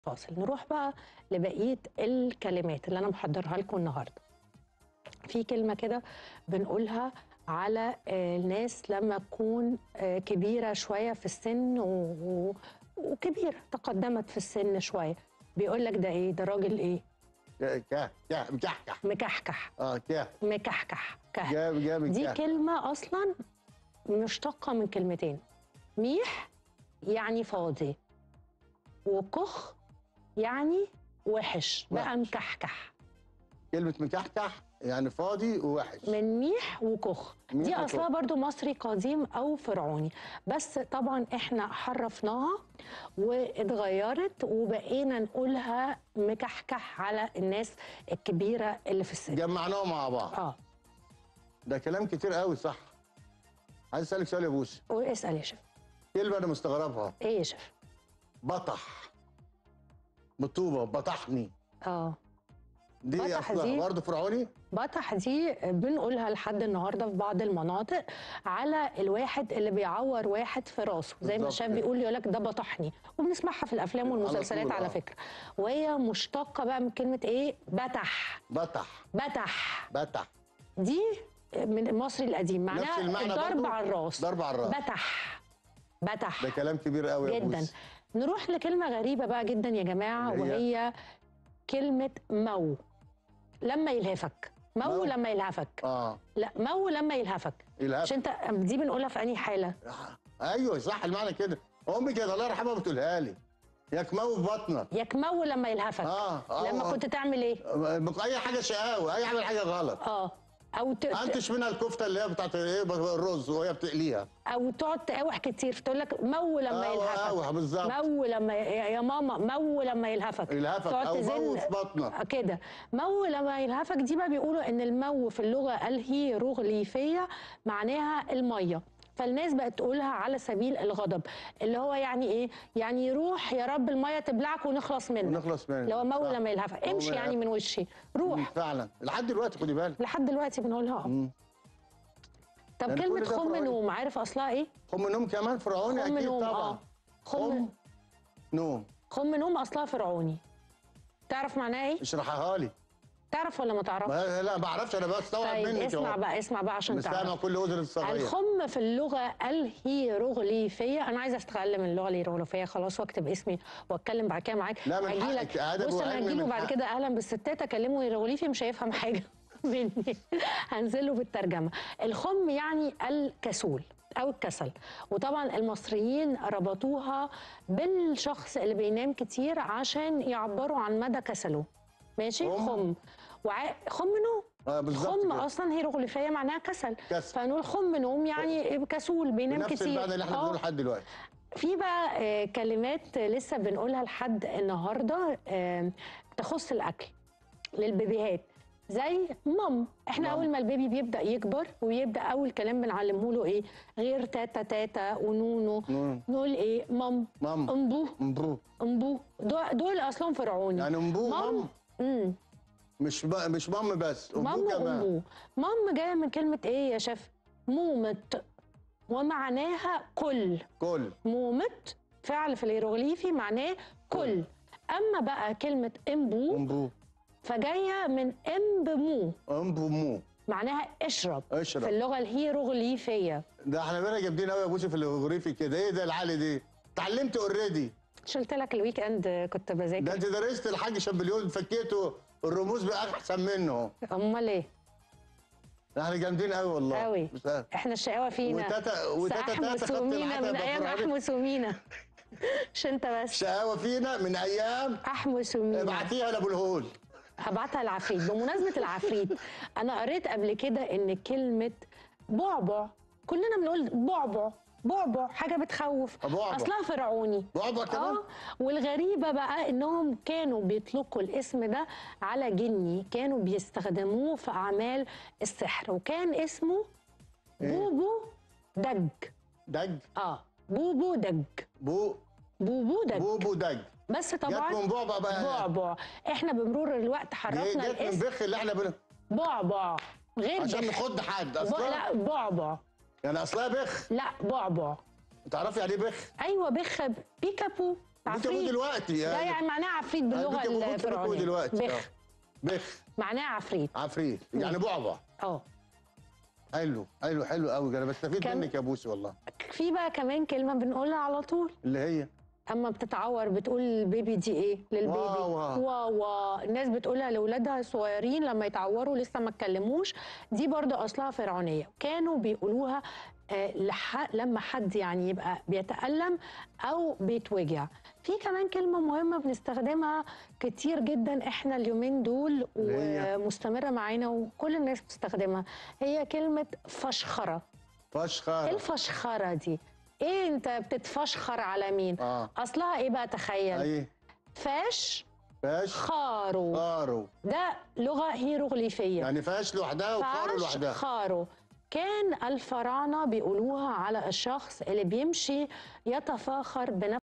فاصل نروح بقى لبقيه الكلمات اللي انا محضرها لكم النهارده في كلمه كده بنقولها على آه، الناس لما تكون آه، كبيره شويه في السن و... و... وكبيره تقدمت في السن شويه بيقول لك ده ايه ده راجل ايه كه كه مكحكح مكحكح اه كه مكحكح كه جامد جامد دي كه. كلمة أصلا مشتقة من كلمتين ميح يعني فاضي وكخ يعني وحش بقى وحش. مكحكح كلمة مكحكح يعني فاضي ووحش من ميح وكخ ميح دي وكخ. أصلها برضو مصري قديم أو فرعوني بس طبعا إحنا حرفناها واتغيرت وبقينا نقولها مكحكح على الناس الكبيرة اللي في السن جمعناهم مع بعض اه ده كلام كتير قوي صح عايز اسالك سؤال يا بوسي واسأل يا شيف كلمة انا مستغربها ايه يا شيف بطح بطوبة بطحني اه دي بطح اصلها دي- برضه فرعوني بطح دي بنقولها لحد النهارده في بعض المناطق على الواحد اللي بيعور واحد في راسه زي ما بالظبط الشاب كده. بيقول يقول لك ده بطحني وبنسمعها في الافلام على والمسلسلات طول، على آه. فكره وهي مشتقه بقى من كلمه ايه بتح بطح بتح بطح دي من المصري القديم نفس معناها المعنى الضرب برضو؟ على الراس ضرب على الراس بتح بتح ده كلام كبير قوي يا جدا بوسي نروح لكلمه غريبه بقى جدا يا جماعه اللي هي؟ وهي كلمه مو لما يلهفك مو, مو؟ لما يلهفك اه لا مو لما يلهفك الهف مش انت دي بنقولها في انهي حاله ايوه صح المعنى كده امي كانت الله يرحمها بتقولها لي ياك مو في بطنك ياك مو لما يلهفك اه اه لما آه. كنت تعمل ايه اي حاجه شقاوه اي عمل حاجه غلط اه او ت... انتش منها الكفته اللي هي بتاعت ايه الرز وهي بتقليها او تقعد تقاوح كتير تقول لك مو لما آه، يلهفك آه، بالظبط. مو لما يا يا ماما مو لما يلهفك يلهفك تقعد او تزن مو في بطنك آه، كده مو لما يلهفك دي بقى بيقولوا ان المو في اللغه الهيروغليفيه معناها الميه فالناس بقت تقولها على سبيل الغضب اللي هو يعني ايه يعني يروح يا رب الميه تبلعك ونخلص منك ونخلص منك. لو مو صح. لما يلهفك مو امشي ما يعني يلهفك. من وشي مم، روح فعلا لحد دلوقتي خدي بالك لحد دلوقتي بنقولها آه. مم. طب يعني كلمه كل ده خم فرعوني. نوم عارف اصلها ايه خم نوم كمان فرعوني خم اكيد نوم طبعا اه خم خم نوم خم نوم اصلها فرعوني تعرف معناها ايه اشرحها لي تعرف ولا ما تعرفش ما لا ما اعرفش انا بستوعب طيب منك اسمع أهو. بقى اسمع بقى عشان مش سامع تعرف كل اذن الصغير الخم في اللغه الهيروغليفيه انا عايزه استغل من اللغه الهيروغليفيه خلاص واكتب اسمي واتكلم بعد كده معاك لا، من وأجي حقك، لك أدب بص انا وعلم هجيله من بعد حقك. كده اهلا بالستات اكلمه هيروغليفي مش هيفهم حاجه مني هنزله بالترجمه الخم يعني الكسول او الكسل وطبعا المصريين ربطوها بالشخص اللي بينام كتير عشان يعبروا عن مدى كسله ماشي خم. خم وع... خم نوم اه بالظبط خم كده. اصلا هيروغليفيه معناها كسل كسل. فنقول خم نوم يعني كسول بينام نفس كتير المعنى اللي احنا آه. بنقوله لحد دلوقتي في بقى آه، كلمات لسه بنقولها لحد النهارده آه، تخص الاكل للبيبيهات زي مام احنا مام. اول ما البيبي بيبدا يكبر ويبدا اول كلام بنعلمه له ايه غير تاتا تاتا ونونو نون. نقول ايه مام مام امبو مبرو امبو دول, دول اصلهم فرعوني يعني مبو مام مام امم مش ب... مش مام بس مام امبو كمان وامبو مام جايه من كلمه ايه يا شيف مومت ومعناها كل كل مومت فعل في الهيروغليفي معناه كل اما بقى كلمه امبو امبو فجايه من امبمو امبو مو معناها اشرب اشرب. في اللغه الهيروغليفيه ده احنا بقينا جامدين قوي يا بوسي في الجغرافي كده ايه ده العالي دي اتعلمت اوريدي شلت لك الويك اند كنت ده بذاكر انت درست الحاج شامبليون فكيته الرموز بقى احسن منه امال ايه ده احنا جامدين قوي والله قوي مش عارف. احنا الشقاوه فينا وتاتا وتاتا تاتا احمس خدت ومينا العتبة من ايام فرعوني. احمس ومينا مش انت بس شقاوه فينا من ايام احمس ومينا ابعتيها لابو الهول هبعتها العفريت بمناسبة العفريت أنا قريت قبل كده إن كلمة بعبع كلنا بنقول بعبع بعبع حاجة بتخوف بعبع. أصلها فرعوني بعبع كمان اه والغريبة بقى إنهم كانوا بيطلقوا الاسم ده على جني كانوا بيستخدموه في أعمال السحر وكان اسمه إيه؟ بوبو دج دج اه بوبو دج بو بوبو دج بوبو دج بس جت طبعا من بعبع بقى بعبع احنا بمرور الوقت دي حرفنا جت من الاسم بخ اللي احنا بن... بعبع غير عشان بخ. نخض حد ب... اصلا لا بعبع يعني اصلها بخ لا بعبع تعرفي يعني ايه بخ ايوه بخ بيكابو بيت ابوه عفريت دلوقتي ده يعني معناه عفريت باللغه بيت أبوه- بيت أبوه الفرعونيه دلوقتي بخ بخ معناه عفريت عفريت يعني بعبع اه حلو حلو حلو قوي انا بستفيد كم- منك يا بوسي والله في بقى كمان كلمه بنقولها على طول اللي هي اما بتتعور بتقول البيبي دي ايه للبيبي واوا. واوا الناس بتقولها لاولادها الصغيرين لما يتعوروا لسه ما اتكلموش دي برضو اصلها فرعونيه كانوا بيقولوها آه، لح... لما حد يعني يبقى بيتألم او بيتوجع في كمان كلمه مهمه بنستخدمها كتير جدا احنا اليومين دول اللي هي؟ ومستمره معانا وكل الناس بتستخدمها هي كلمه فشخره ايه فشخر الفشخره دي ايه انت بتتفشخر على مين اه اصلها ايه بقى تخيل اي فاش فاش خارو خارو ده لغه هيروغليفيه يعني فاش لوحدها وخارو فاش لوحدها خارو كان الفراعنه بيقولوها على الشخص اللي بيمشي يتفاخر بنفسه